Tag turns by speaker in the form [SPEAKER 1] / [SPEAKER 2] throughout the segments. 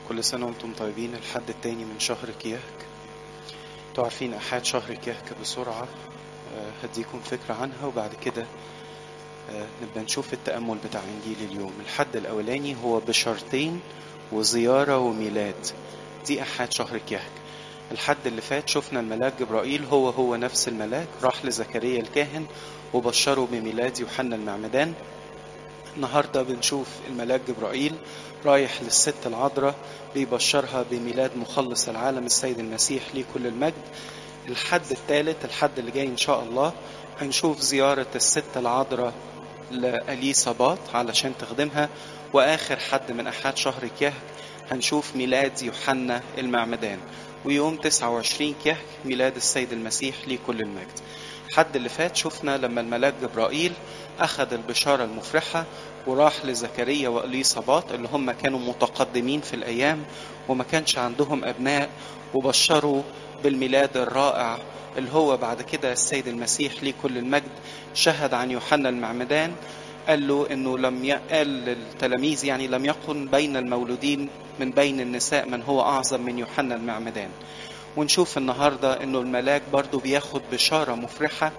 [SPEAKER 1] كل سنة وانتم طيبين الحد التاني من شهر كياك انتوا عارفين أحد شهر كياك بسرعة آه، هديكم فكرة عنها وبعد كده آه، نبقى نشوف التأمل بتاع إنجيل اليوم الحد الأولاني هو بشرطين وزيارة وميلاد دي أحد شهر كياك الحد اللي فات شفنا الملاك جبرائيل هو هو نفس الملاك راح لزكريا الكاهن وبشره بميلاد يوحنا المعمدان النهاردة بنشوف الملاك جبرائيل رايح للست العذراء بيبشرها بميلاد مخلص العالم السيد المسيح ليه كل المجد الحد الثالث الحد اللي جاي إن شاء الله هنشوف زيارة الست العذراء لأليصابات علشان تخدمها وآخر حد من أحد شهر كيهك هنشوف ميلاد يوحنا المعمدان ويوم 29 كيهك ميلاد السيد المسيح ليه كل المجد الحد اللي فات شفنا لما الملاك جبرائيل أخذ البشارة المفرحة وراح لزكريا وإليصابات اللي هم كانوا متقدمين في الأيام وما كانش عندهم أبناء وبشروا بالميلاد الرائع اللي هو بعد كده السيد المسيح ليه كل المجد شهد عن يوحنا المعمدان قال له انه لم ي... قال للتلاميذ يعني لم يكن بين المولودين من بين النساء من هو اعظم من يوحنا المعمدان ونشوف النهارده انه الملاك برضو بياخد بشاره مفرحه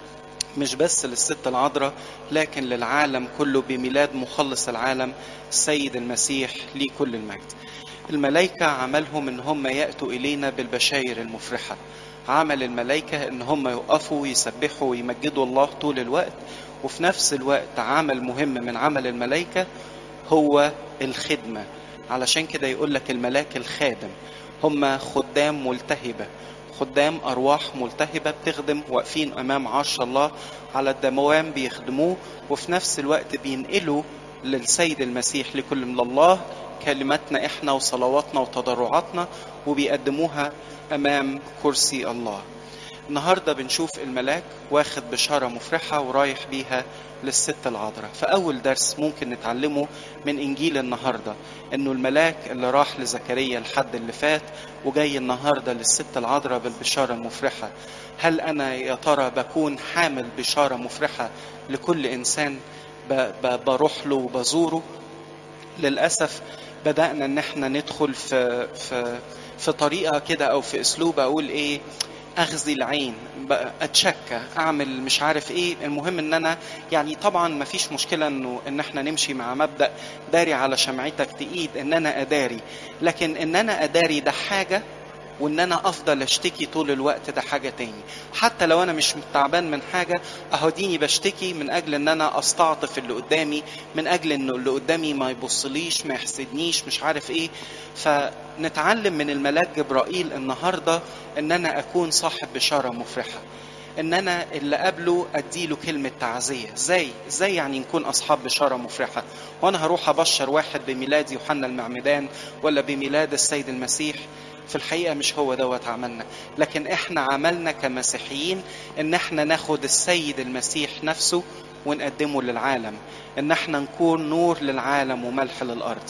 [SPEAKER 1] مش بس للست العذراء لكن للعالم كله بميلاد مخلص العالم السيد المسيح ليه كل المجد الملائكة عملهم ان هم يأتوا إلينا بالبشاير المفرحة عمل الملائكة ان هم يقفوا ويسبحوا ويمجدوا الله طول الوقت وفي نفس الوقت عمل مهم من عمل الملائكة هو الخدمة علشان كده يقول لك الملاك الخادم هم خدام ملتهبة خدام أرواح ملتهبة بتخدم واقفين أمام عرش الله على الدوام بيخدموه وفي نفس الوقت بينقلوا للسيد المسيح لكل من الله كلماتنا احنا وصلواتنا وتضرعاتنا وبيقدموها امام كرسي الله النهارده بنشوف الملاك واخد بشاره مفرحه ورايح بيها للست العذراء فاول درس ممكن نتعلمه من انجيل النهارده انه الملاك اللي راح لزكريا الحد اللي فات وجاي النهارده للست العذراء بالبشاره المفرحه هل انا يا ترى بكون حامل بشاره مفرحه لكل انسان ب- ب- بروح له وبزوره للاسف بدانا ان احنا ندخل في في في طريقه كده او في اسلوب اقول ايه اغذي العين بقى اتشكى اعمل مش عارف ايه المهم ان انا يعني طبعا ما فيش مشكله انه ان احنا نمشي مع مبدا داري على شمعتك تقيد ان انا اداري لكن ان انا اداري ده حاجه وان انا افضل اشتكي طول الوقت ده حاجه تاني حتى لو انا مش تعبان من حاجه اهو ديني بشتكي من اجل ان انا استعطف اللي قدامي من اجل انه اللي قدامي ما يبصليش ما يحسدنيش مش عارف ايه فنتعلم من الملاك جبرائيل النهارده ان انا اكون صاحب بشاره مفرحه ان انا اللي قبله اديله كلمه تعزيه ازاي ازاي يعني نكون اصحاب بشاره مفرحه وانا هروح ابشر واحد بميلاد يوحنا المعمدان ولا بميلاد السيد المسيح في الحقيقه مش هو دوت عملنا لكن احنا عملنا كمسيحيين ان احنا ناخد السيد المسيح نفسه ونقدمه للعالم ان احنا نكون نور للعالم وملح للارض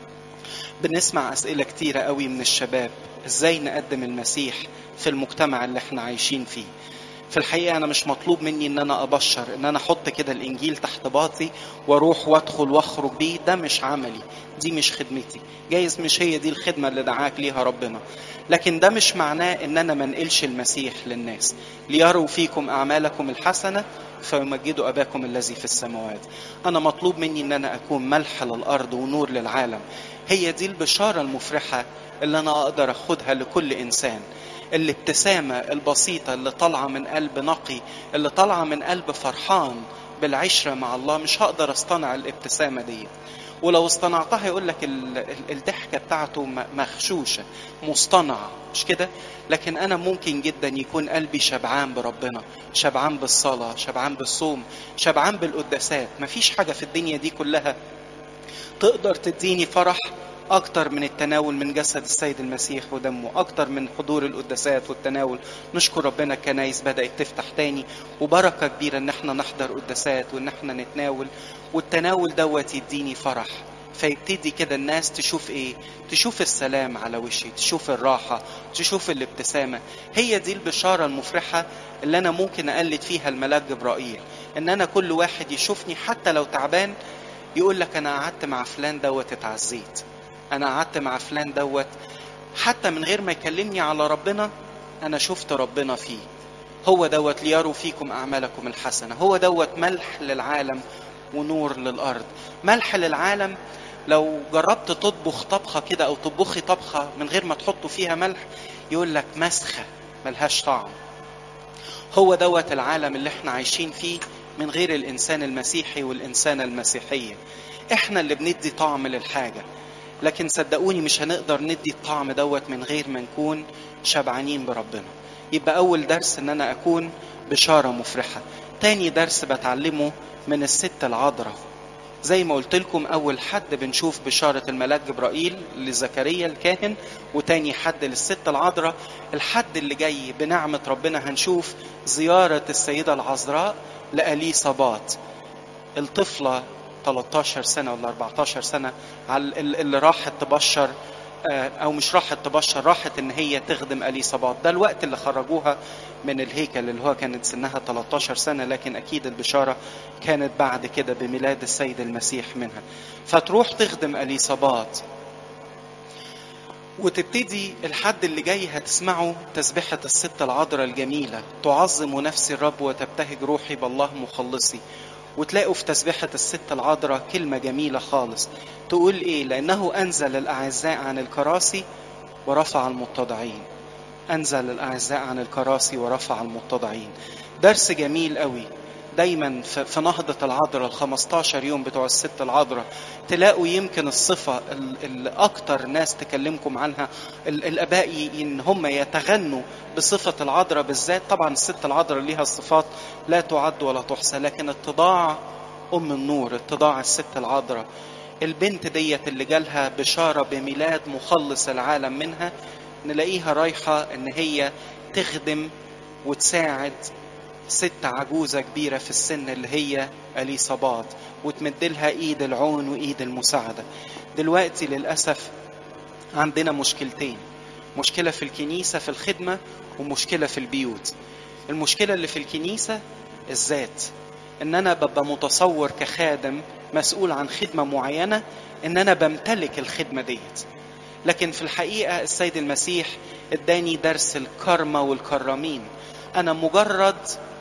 [SPEAKER 1] بنسمع اسئله كتيره قوي من الشباب ازاي نقدم المسيح في المجتمع اللي احنا عايشين فيه في الحقيقه انا مش مطلوب مني ان انا ابشر ان انا احط كده الانجيل تحت باطي واروح وادخل واخرج بيه ده مش عملي دي مش خدمتي جايز مش هي دي الخدمه اللي دعاك ليها ربنا لكن ده مش معناه ان انا ما انقلش المسيح للناس ليروا فيكم اعمالكم الحسنه فيمجدوا اباكم الذي في السماوات انا مطلوب مني ان انا اكون ملح للارض ونور للعالم هي دي البشاره المفرحه اللي انا اقدر اخدها لكل انسان الابتسامة البسيطة اللي طالعة من قلب نقي اللي طالعة من قلب فرحان بالعشرة مع الله مش هقدر اصطنع الابتسامة دي ولو اصطنعتها يقول لك ال- ال- الضحكة بتاعته م- مغشوشة مصطنعة مش كده لكن أنا ممكن جدا يكون قلبي شبعان بربنا شبعان بالصلاة شبعان بالصوم شبعان بالقداسات مفيش حاجة في الدنيا دي كلها تقدر تديني فرح أكتر من التناول من جسد السيد المسيح ودمه أكتر من حضور القداسات والتناول نشكر ربنا الكنايس بدأت تفتح تاني وبركة كبيرة إن احنا نحضر قداسات وإن احنا نتناول والتناول دوت يديني فرح فيبتدي كده الناس تشوف ايه تشوف السلام على وشي تشوف الراحة تشوف الابتسامة هي دي البشارة المفرحة اللي انا ممكن اقلد فيها الملاك جبرائيل ان انا كل واحد يشوفني حتى لو تعبان يقول لك انا قعدت مع فلان دوت اتعزيت انا قعدت مع فلان دوت حتى من غير ما يكلمني على ربنا انا شفت ربنا فيه هو دوت ليروا فيكم اعمالكم الحسنه هو دوت ملح للعالم ونور للارض ملح للعالم لو جربت تطبخ طبخه كده او تطبخي طبخه من غير ما تحطوا فيها ملح يقول لك مسخه ملهاش طعم هو دوت العالم اللي احنا عايشين فيه من غير الانسان المسيحي والانسانه المسيحيه احنا اللي بندي طعم للحاجه لكن صدقوني مش هنقدر ندي الطعم دوت من غير ما نكون شبعانين بربنا يبقى اول درس ان انا اكون بشاره مفرحه تاني درس بتعلمه من الست العذراء زي ما قلت لكم اول حد بنشوف بشاره الملاك جبرائيل لزكريا الكاهن وتاني حد للست العذراء الحد اللي جاي بنعمه ربنا هنشوف زياره السيده العذراء لاليصابات الطفله 13 سنه ولا 14 سنه على اللي راحت تبشر او مش راحت تبشر راحت ان هي تخدم اليصابات ده الوقت اللي خرجوها من الهيكل اللي هو كانت سنها 13 سنه لكن اكيد البشاره كانت بعد كده بميلاد السيد المسيح منها فتروح تخدم اليصابات وتبتدي الحد اللي جاي هتسمعوا تسبحة الست العذراء الجميلة تعظم نفسي الرب وتبتهج روحي بالله مخلصي وتلاقوا في تسبيحة الست العذراء كلمة جميلة خالص تقول إيه لأنه أنزل الأعزاء عن الكراسي ورفع المتضعين أنزل الأعزاء عن الكراسي ورفع المتضعين درس جميل قوي دايما في نهضة العذراء ال 15 يوم بتوع الست العذراء تلاقوا يمكن الصفة اللي أكتر ناس تكلمكم عنها الآباء إن هم يتغنوا بصفة العذراء بالذات طبعا الست العذراء ليها صفات لا تعد ولا تحصى لكن اتضاع أم النور اتضاع الست العذراء البنت ديت اللي جالها بشارة بميلاد مخلص العالم منها نلاقيها رايحة إن هي تخدم وتساعد ست عجوزة كبيرة في السن اللي هي أليصابات وتمدلها إيد العون وإيد المساعدة دلوقتي للأسف عندنا مشكلتين مشكلة في الكنيسة في الخدمة ومشكلة في البيوت المشكلة اللي في الكنيسة الذات ان انا ببقى متصور كخادم مسؤول عن خدمة معينة ان انا بمتلك الخدمة ديت لكن في الحقيقة السيد المسيح اداني درس الكرمة والكرامين انا مجرد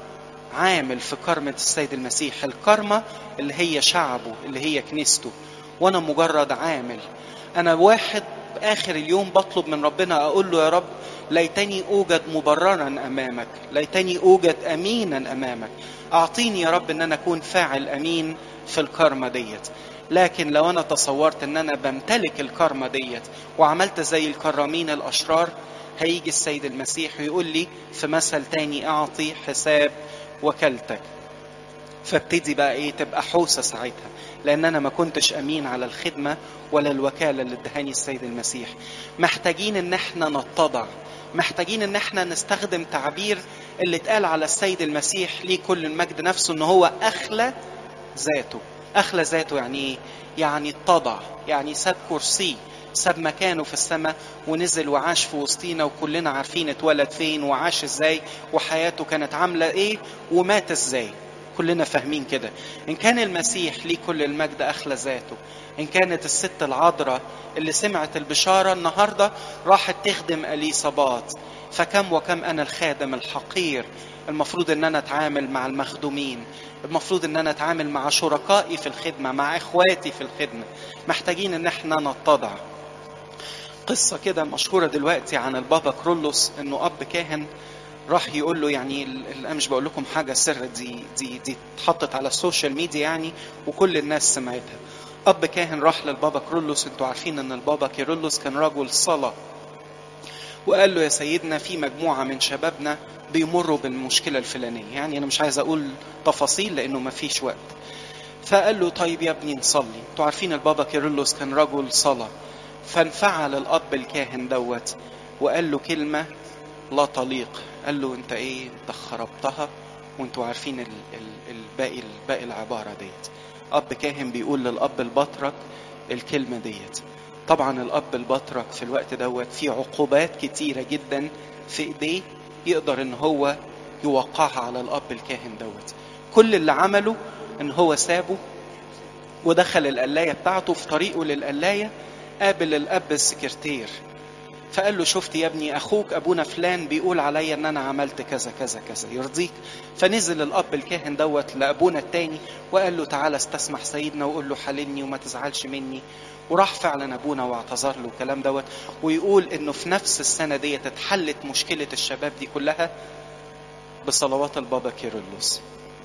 [SPEAKER 1] عامل في كرمة السيد المسيح الكرمة اللي هي شعبه اللي هي كنيسته وانا مجرد عامل انا واحد اخر اليوم بطلب من ربنا اقول له يا رب ليتني اوجد مبررا امامك ليتني اوجد امينا امامك اعطيني يا رب ان انا اكون فاعل امين في الكرمة ديت لكن لو انا تصورت ان انا بمتلك الكرمة ديت وعملت زي الكرامين الاشرار هيجي السيد المسيح ويقول لي في مثل تاني اعطي حساب وكلتك فابتدي بقى ايه تبقى حوسه ساعتها لان انا ما كنتش امين على الخدمه ولا الوكاله اللي ادهاني السيد المسيح محتاجين ان احنا نتضع محتاجين ان احنا نستخدم تعبير اللي اتقال على السيد المسيح ليه كل المجد نفسه ان هو اخلى ذاته اخلى ذاته يعني ايه يعني اتضع يعني ساب كرسيه ساب مكانه في السماء ونزل وعاش في وسطينا وكلنا عارفين اتولد فين وعاش ازاي وحياته كانت عامله ايه ومات ازاي كلنا فاهمين كده ان كان المسيح ليه كل المجد اخلى ذاته ان كانت الست العذراء اللي سمعت البشاره النهارده راحت تخدم اليصابات فكم وكم انا الخادم الحقير المفروض ان انا اتعامل مع المخدومين المفروض ان انا اتعامل مع شركائي في الخدمه مع اخواتي في الخدمه محتاجين ان احنا نتضع قصه كده مشهوره دلوقتي عن البابا كرولوس انه اب كاهن راح يقول له يعني انا مش بقول لكم حاجه سر دي دي دي اتحطت على السوشيال ميديا يعني وكل الناس سمعتها اب كاهن راح للبابا كرولوس انتوا عارفين ان البابا كيرلس كان رجل صلاه وقال له يا سيدنا في مجموعه من شبابنا بيمروا بالمشكله الفلانيه يعني انا مش عايز اقول تفاصيل لانه ما فيش وقت فقال له طيب يا ابني نصلي انتوا عارفين البابا كيرلس كان رجل صلاه فانفعل الاب الكاهن دوت وقال له كلمه لا تليق قال له انت ايه انت خربتها وانتوا عارفين ال ال الباقي الباقي العباره ديت اب كاهن بيقول للاب البطرك الكلمه ديت طبعا الاب البطرك في الوقت دوت في عقوبات كتيره جدا في ايديه يقدر ان هو يوقعها على الاب الكاهن دوت كل اللي عمله ان هو سابه ودخل القلايه بتاعته في طريقه للقلايه قابل الاب السكرتير فقال له شفت يا ابني اخوك ابونا فلان بيقول عليا ان انا عملت كذا كذا كذا يرضيك فنزل الاب الكاهن دوت لابونا التاني وقال له تعالى استسمح سيدنا وقول له حللني وما تزعلش مني وراح فعلا ابونا واعتذر له الكلام دوت ويقول انه في نفس السنه ديت اتحلت مشكله الشباب دي كلها بصلوات البابا كيرلس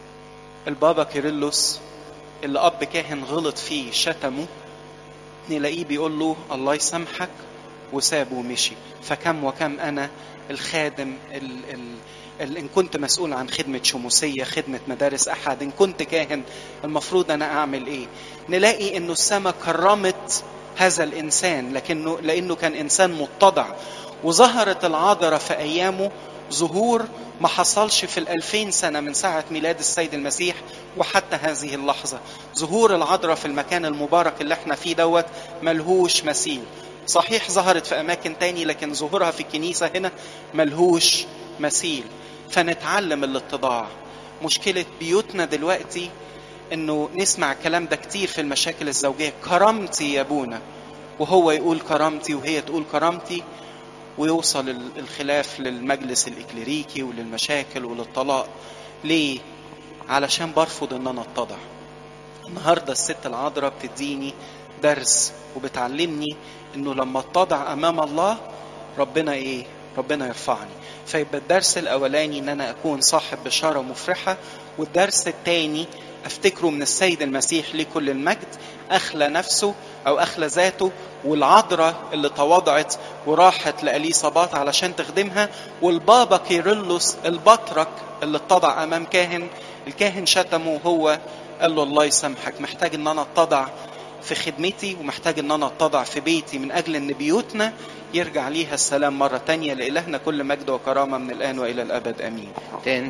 [SPEAKER 1] البابا كيرلس اللي اب كاهن غلط فيه شتمه نلاقيه بيقول له الله يسامحك وسابه ومشي فكم وكم انا الخادم ال ال ال ان كنت مسؤول عن خدمه شموسيه خدمه مدارس احد ان كنت كاهن المفروض انا اعمل ايه نلاقي انه السماء كرمت هذا الانسان لكنه لانه كان انسان متضع وظهرت العذراء في ايامه ظهور ما حصلش في الألفين سنة من ساعة ميلاد السيد المسيح وحتى هذه اللحظة ظهور العذراء في المكان المبارك اللي احنا فيه دوت ملهوش مثيل صحيح ظهرت في أماكن تاني لكن ظهورها في الكنيسة هنا ملهوش مثيل فنتعلم الاتضاع مشكلة بيوتنا دلوقتي انه نسمع الكلام ده كتير في المشاكل الزوجية كرامتي يا ابونا وهو يقول كرامتي وهي تقول كرامتي ويوصل الخلاف للمجلس الإكليريكي وللمشاكل وللطلاق ليه؟ علشان برفض ان انا اتضع النهاردة الست العذراء بتديني درس وبتعلمني انه لما اتضع امام الله ربنا ايه ربنا يرفعني فيبقى الدرس الاولاني ان انا اكون صاحب بشاره مفرحه والدرس الثاني افتكره من السيد المسيح ليه كل المجد اخلى نفسه او اخلى ذاته والعذراء اللي تواضعت وراحت لاليصابات علشان تخدمها والبابا كيرلس البطرك اللي اتضع امام كاهن الكاهن شتمه وهو قال له الله يسامحك محتاج ان انا اتضع في خدمتي ومحتاج ان انا اتضع في بيتي من اجل ان بيوتنا يرجع ليها السلام مرة تانية لإلهنا كل مجد وكرامة من الآن وإلى الأبد آمين